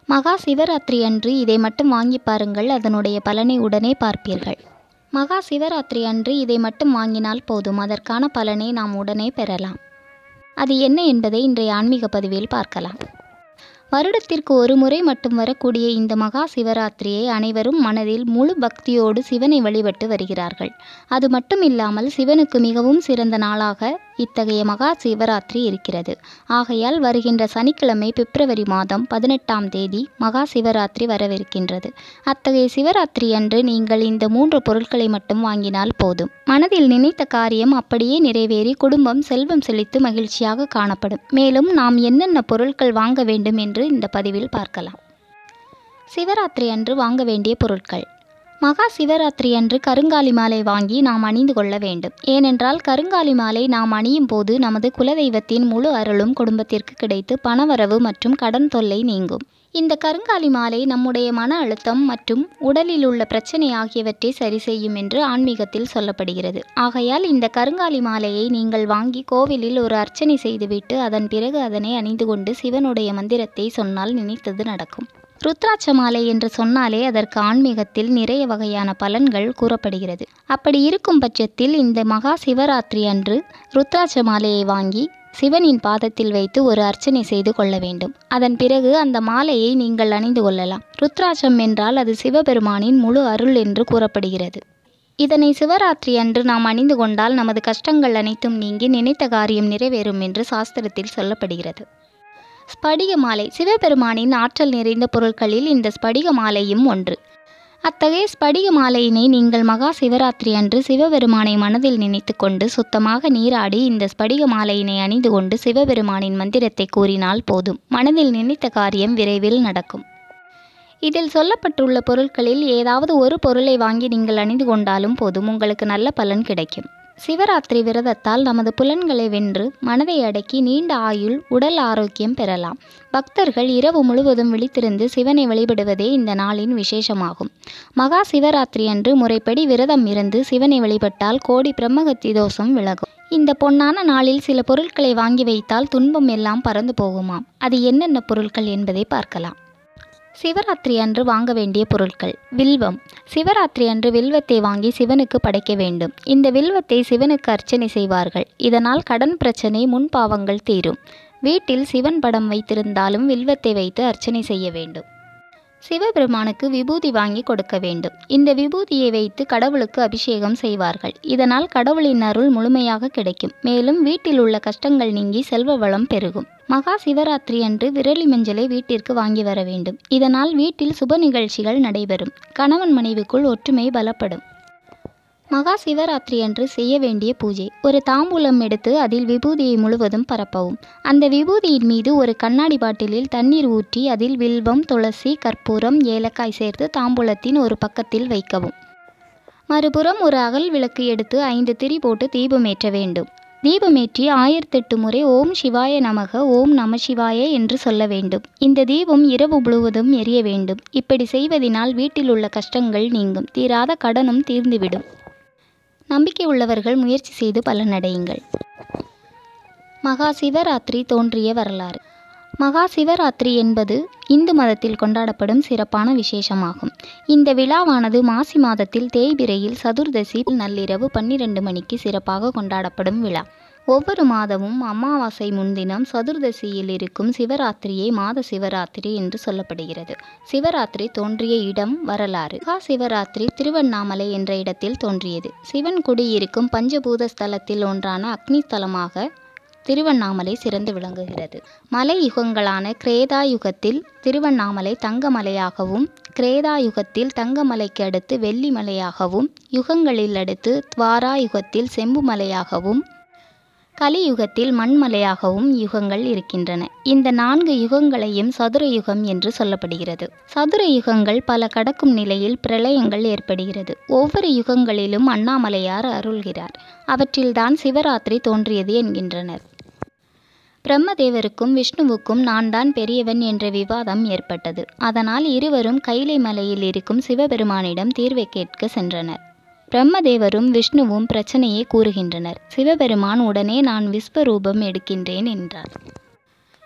மகா சிவராத்திரி அன்று இதை மட்டும் வாங்கி பாருங்கள் அதனுடைய பலனை உடனே பார்ப்பீர்கள் மகா சிவராத்திரி அன்று இதை மட்டும் வாங்கினால் போதும் அதற்கான பலனை நாம் உடனே பெறலாம் அது என்ன என்பதை இன்றைய ஆன்மீக பதிவில் பார்க்கலாம் வருடத்திற்கு ஒரு முறை மட்டும் வரக்கூடிய இந்த மகா சிவராத்திரியை அனைவரும் மனதில் முழு பக்தியோடு சிவனை வழிபட்டு வருகிறார்கள் அது மட்டும் இல்லாமல் சிவனுக்கு மிகவும் சிறந்த நாளாக இத்தகைய மகா சிவராத்திரி இருக்கிறது ஆகையால் வருகின்ற சனிக்கிழமை பிப்ரவரி மாதம் பதினெட்டாம் தேதி மகா சிவராத்திரி வரவிருக்கின்றது அத்தகைய சிவராத்திரி அன்று நீங்கள் இந்த மூன்று பொருட்களை மட்டும் வாங்கினால் போதும் மனதில் நினைத்த காரியம் அப்படியே நிறைவேறி குடும்பம் செல்வம் செழித்து மகிழ்ச்சியாக காணப்படும் மேலும் நாம் என்னென்ன பொருட்கள் வாங்க வேண்டும் என்று இந்த பதிவில் பார்க்கலாம் சிவராத்திரி அன்று வாங்க வேண்டிய பொருட்கள் மகா சிவராத்திரி அன்று கருங்காலி மாலை வாங்கி நாம் அணிந்து கொள்ள வேண்டும் ஏனென்றால் கருங்காலி மாலை நாம் அணியும் போது நமது குலதெய்வத்தின் முழு அருளும் குடும்பத்திற்கு கிடைத்து பணவரவு மற்றும் கடன் தொல்லை நீங்கும் இந்த கருங்காலி மாலை நம்முடைய மன அழுத்தம் மற்றும் உடலில் உள்ள பிரச்சனை ஆகியவற்றை சரி செய்யும் என்று ஆன்மீகத்தில் சொல்லப்படுகிறது ஆகையால் இந்த கருங்காலி மாலையை நீங்கள் வாங்கி கோவிலில் ஒரு அர்ச்சனை செய்துவிட்டு அதன் பிறகு அதனை அணிந்து கொண்டு சிவனுடைய மந்திரத்தை சொன்னால் நினைத்தது நடக்கும் ருத்ராட்ச மாலை என்று சொன்னாலே அதற்கு ஆன்மீகத்தில் நிறைய வகையான பலன்கள் கூறப்படுகிறது அப்படி இருக்கும் பட்சத்தில் இந்த மகா சிவராத்திரி அன்று ருத்ராட்ச மாலையை வாங்கி சிவனின் பாதத்தில் வைத்து ஒரு அர்ச்சனை செய்து கொள்ள வேண்டும் அதன் பிறகு அந்த மாலையை நீங்கள் அணிந்து கொள்ளலாம் ருத்ராட்சம் என்றால் அது சிவபெருமானின் முழு அருள் என்று கூறப்படுகிறது இதனை சிவராத்திரி அன்று நாம் அணிந்து கொண்டால் நமது கஷ்டங்கள் அனைத்தும் நீங்கி நினைத்த காரியம் நிறைவேறும் என்று சாஸ்திரத்தில் சொல்லப்படுகிறது ஸ்படிக மாலை சிவபெருமானின் ஆற்றல் நிறைந்த பொருட்களில் இந்த ஸ்படிக மாலையும் ஒன்று அத்தகைய ஸ்படிக மாலையினை நீங்கள் மகா சிவராத்திரி அன்று சிவபெருமானை மனதில் நினைத்து கொண்டு சுத்தமாக நீராடி இந்த ஸ்படிக மாலையினை அணிந்து கொண்டு சிவபெருமானின் மந்திரத்தை கூறினால் போதும் மனதில் நினைத்த காரியம் விரைவில் நடக்கும் இதில் சொல்லப்பட்டுள்ள பொருட்களில் ஏதாவது ஒரு பொருளை வாங்கி நீங்கள் அணிந்து கொண்டாலும் போதும் உங்களுக்கு நல்ல பலன் கிடைக்கும் சிவராத்திரி விரதத்தால் நமது புலன்களை வென்று மனதை அடக்கி நீண்ட ஆயுள் உடல் ஆரோக்கியம் பெறலாம் பக்தர்கள் இரவு முழுவதும் விழித்திருந்து சிவனை வழிபடுவதே இந்த நாளின் விசேஷமாகும் மகா சிவராத்திரி அன்று முறைப்படி விரதம் இருந்து சிவனை வழிபட்டால் கோடி பிரம்மகத்தி தோஷம் விலகும் இந்த பொன்னான நாளில் சில பொருட்களை வாங்கி வைத்தால் துன்பம் எல்லாம் பறந்து போகுமாம் அது என்னென்ன பொருட்கள் என்பதை பார்க்கலாம் சிவராத்திரி அன்று வாங்க வேண்டிய பொருட்கள் வில்வம் சிவராத்திரி அன்று வில்வத்தை வாங்கி சிவனுக்கு படைக்க வேண்டும் இந்த வில்வத்தை சிவனுக்கு அர்ச்சனை செய்வார்கள் இதனால் கடன் பிரச்சனை முன்பாவங்கள் தீரும் வீட்டில் சிவன் படம் வைத்திருந்தாலும் வில்வத்தை வைத்து அர்ச்சனை செய்ய வேண்டும் சிவபெருமானுக்கு விபூதி வாங்கி கொடுக்க வேண்டும் இந்த விபூதியை வைத்து கடவுளுக்கு அபிஷேகம் செய்வார்கள் இதனால் கடவுளின் அருள் முழுமையாக கிடைக்கும் மேலும் வீட்டில் உள்ள கஷ்டங்கள் நீங்கி செல்வ வளம் பெருகும் மகா சிவராத்திரி அன்று விரலி மஞ்சளை வீட்டிற்கு வாங்கி வர வேண்டும் இதனால் வீட்டில் சுப நிகழ்ச்சிகள் நடைபெறும் கணவன் மனைவிக்குள் ஒற்றுமை பலப்படும் மகா சிவராத்திரி அன்று செய்ய வேண்டிய பூஜை ஒரு தாம்பூலம் எடுத்து அதில் விபூதியை முழுவதும் பரப்பவும் அந்த விபூதியின் மீது ஒரு கண்ணாடி பாட்டிலில் தண்ணீர் ஊற்றி அதில் வில்வம் துளசி கற்பூரம் ஏலக்காய் சேர்த்து தாம்பூலத்தின் ஒரு பக்கத்தில் வைக்கவும் மறுபுறம் ஒரு அகல் விளக்கு எடுத்து ஐந்து திரி போட்டு தீபமேற்ற வேண்டும் தீபமேற்றி ஆயிரத்தெட்டு முறை ஓம் சிவாய நமக ஓம் நம சிவாய என்று சொல்ல வேண்டும் இந்த தீபம் இரவு முழுவதும் எரிய வேண்டும் இப்படி செய்வதினால் வீட்டில் உள்ள கஷ்டங்கள் நீங்கும் தீராத கடனும் தீர்ந்துவிடும் நம்பிக்கை உள்ளவர்கள் முயற்சி செய்து பலனடையுங்கள் மகா சிவராத்திரி தோன்றிய வரலாறு மகா சிவராத்திரி என்பது இந்து மதத்தில் கொண்டாடப்படும் சிறப்பான விசேஷமாகும் இந்த விழாவானது மாசி மாதத்தில் தேய்பிரையில் சதுர்தசி நள்ளிரவு பன்னிரண்டு மணிக்கு சிறப்பாக கொண்டாடப்படும் விழா ஒவ்வொரு மாதமும் அமாவாசை முன்தினம் சதுர்தசியில் இருக்கும் சிவராத்திரியை மாத சிவராத்திரி என்று சொல்லப்படுகிறது சிவராத்திரி தோன்றிய இடம் வரலாறு மகா சிவராத்திரி திருவண்ணாமலை என்ற இடத்தில் தோன்றியது சிவன் குடியிருக்கும் பஞ்சபூத ஸ்தலத்தில் ஒன்றான அக்னி ஸ்தலமாக திருவண்ணாமலை சிறந்து விளங்குகிறது மலை யுகங்களான கிரேதா யுகத்தில் திருவண்ணாமலை தங்கமலையாகவும் கிரேதா யுகத்தில் தங்கமலைக்கு அடுத்து வெள்ளி மலையாகவும் யுகங்களில் அடுத்து துவாரா யுகத்தில் செம்பு மலையாகவும் கலியுகத்தில் மண்மலையாகவும் யுகங்கள் இருக்கின்றன இந்த நான்கு யுகங்களையும் சதுர யுகம் என்று சொல்லப்படுகிறது சதுர யுகங்கள் பல கடக்கும் நிலையில் பிரளயங்கள் ஏற்படுகிறது ஒவ்வொரு யுகங்களிலும் அண்ணாமலையார் அருள்கிறார் அவற்றில்தான் சிவராத்திரி தோன்றியது என்கின்றனர் பிரம்மதேவருக்கும் விஷ்ணுவுக்கும் நான் தான் பெரியவன் என்ற விவாதம் ஏற்பட்டது அதனால் இருவரும் கைலை மலையில் இருக்கும் சிவபெருமானிடம் தீர்வை கேட்க சென்றனர் பிரம்மதேவரும் விஷ்ணுவும் பிரச்சனையை கூறுகின்றனர் சிவபெருமான் உடனே நான் விஸ்வரூபம் எடுக்கின்றேன் என்றார்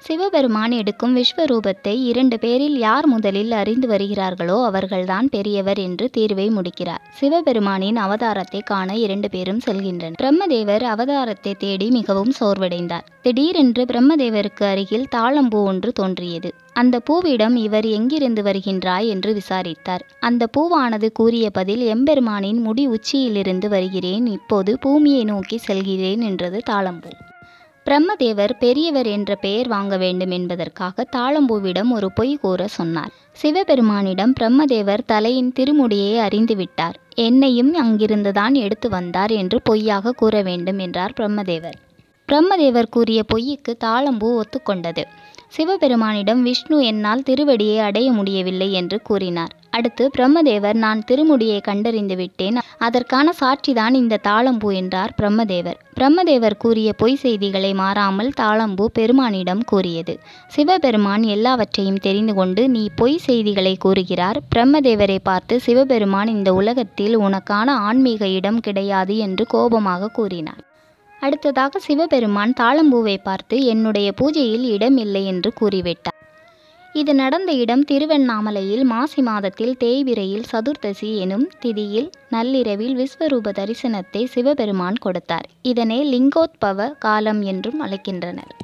சிவபெருமான் எடுக்கும் விஸ்வரூபத்தை இரண்டு பேரில் யார் முதலில் அறிந்து வருகிறார்களோ அவர்கள்தான் பெரியவர் என்று தீர்வை முடிக்கிறார் சிவபெருமானின் அவதாரத்தை காண இரண்டு பேரும் செல்கின்றனர் பிரம்மதேவர் அவதாரத்தை தேடி மிகவும் சோர்வடைந்தார் திடீரென்று பிரம்மதேவருக்கு அருகில் தாழம்பூ ஒன்று தோன்றியது அந்த பூவிடம் இவர் எங்கிருந்து வருகின்றாய் என்று விசாரித்தார் அந்த பூவானது கூறிய பதில் எம்பெருமானின் முடி உச்சியிலிருந்து வருகிறேன் இப்போது பூமியை நோக்கி செல்கிறேன் என்றது தாழம்பூ பிரம்மதேவர் பெரியவர் என்ற பெயர் வாங்க வேண்டும் என்பதற்காக தாழம்பூவிடம் ஒரு பொய் கூற சொன்னார் சிவபெருமானிடம் பிரம்மதேவர் தலையின் திருமுடியை அறிந்துவிட்டார் என்னையும் அங்கிருந்துதான் எடுத்து வந்தார் என்று பொய்யாக கூற வேண்டும் என்றார் பிரம்மதேவர் பிரம்மதேவர் கூறிய பொய்யுக்கு தாளம்பூ ஒத்துக்கொண்டது சிவபெருமானிடம் விஷ்ணு என்னால் திருவடியை அடைய முடியவில்லை என்று கூறினார் அடுத்து பிரம்மதேவர் நான் திருமுடியை கண்டறிந்து விட்டேன் அதற்கான சாட்சிதான் இந்த தாளம்பூ என்றார் பிரம்மதேவர் பிரம்மதேவர் கூறிய பொய் செய்திகளை மாறாமல் தாளம்பூ பெருமானிடம் கூறியது சிவபெருமான் எல்லாவற்றையும் தெரிந்து கொண்டு நீ பொய் செய்திகளை கூறுகிறார் பிரம்மதேவரை பார்த்து சிவபெருமான் இந்த உலகத்தில் உனக்கான ஆன்மீக இடம் கிடையாது என்று கோபமாக கூறினார் அடுத்ததாக சிவபெருமான் தாளம்பூவை பார்த்து என்னுடைய பூஜையில் இடம் இல்லை என்று கூறிவிட்டார் இது நடந்த இடம் திருவண்ணாமலையில் மாசி மாதத்தில் தேய்பிரையில் சதுர்தசி எனும் திதியில் நள்ளிரவில் விஸ்வரூப தரிசனத்தை சிவபெருமான் கொடுத்தார் இதனை லிங்கோத்பவ காலம் என்றும் அழைக்கின்றனர்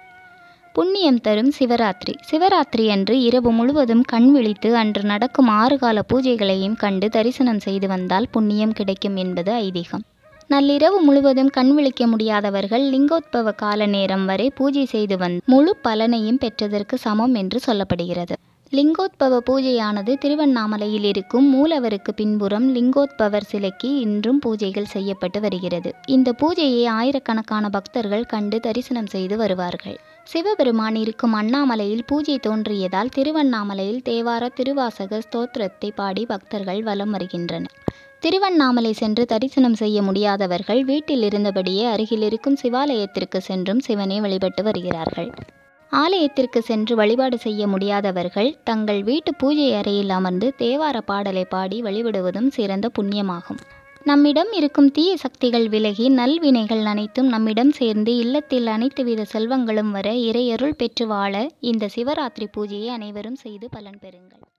புண்ணியம் தரும் சிவராத்திரி சிவராத்திரி அன்று இரவு முழுவதும் கண் விழித்து அன்று நடக்கும் ஆறு கால பூஜைகளையும் கண்டு தரிசனம் செய்து வந்தால் புண்ணியம் கிடைக்கும் என்பது ஐதீகம் நள்ளிரவு முழுவதும் கண் விழிக்க முடியாதவர்கள் லிங்கோத்பவ கால நேரம் வரை பூஜை செய்து வந்து முழு பலனையும் பெற்றதற்கு சமம் என்று சொல்லப்படுகிறது லிங்கோத்பவ பூஜையானது திருவண்ணாமலையில் இருக்கும் மூலவருக்கு பின்புறம் லிங்கோத்பவர் சிலைக்கு இன்றும் பூஜைகள் செய்யப்பட்டு வருகிறது இந்த பூஜையை ஆயிரக்கணக்கான பக்தர்கள் கண்டு தரிசனம் செய்து வருவார்கள் சிவபெருமான் இருக்கும் அண்ணாமலையில் பூஜை தோன்றியதால் திருவண்ணாமலையில் தேவார திருவாசக ஸ்தோத்திரத்தை பாடி பக்தர்கள் வலம் வருகின்றனர் திருவண்ணாமலை சென்று தரிசனம் செய்ய முடியாதவர்கள் வீட்டில் இருந்தபடியே அருகில் இருக்கும் சிவாலயத்திற்கு சென்றும் சிவனை வழிபட்டு வருகிறார்கள் ஆலயத்திற்கு சென்று வழிபாடு செய்ய முடியாதவர்கள் தங்கள் வீட்டு பூஜை அறையில் அமர்ந்து தேவார பாடலை பாடி வழிபடுவதும் சிறந்த புண்ணியமாகும் நம்மிடம் இருக்கும் தீய சக்திகள் விலகி நல்வினைகள் அனைத்தும் நம்மிடம் சேர்ந்து இல்லத்தில் அனைத்து வித செல்வங்களும் வர இறையருள் பெற்று வாழ இந்த சிவராத்திரி பூஜையை அனைவரும் செய்து பலன் பெறுங்கள்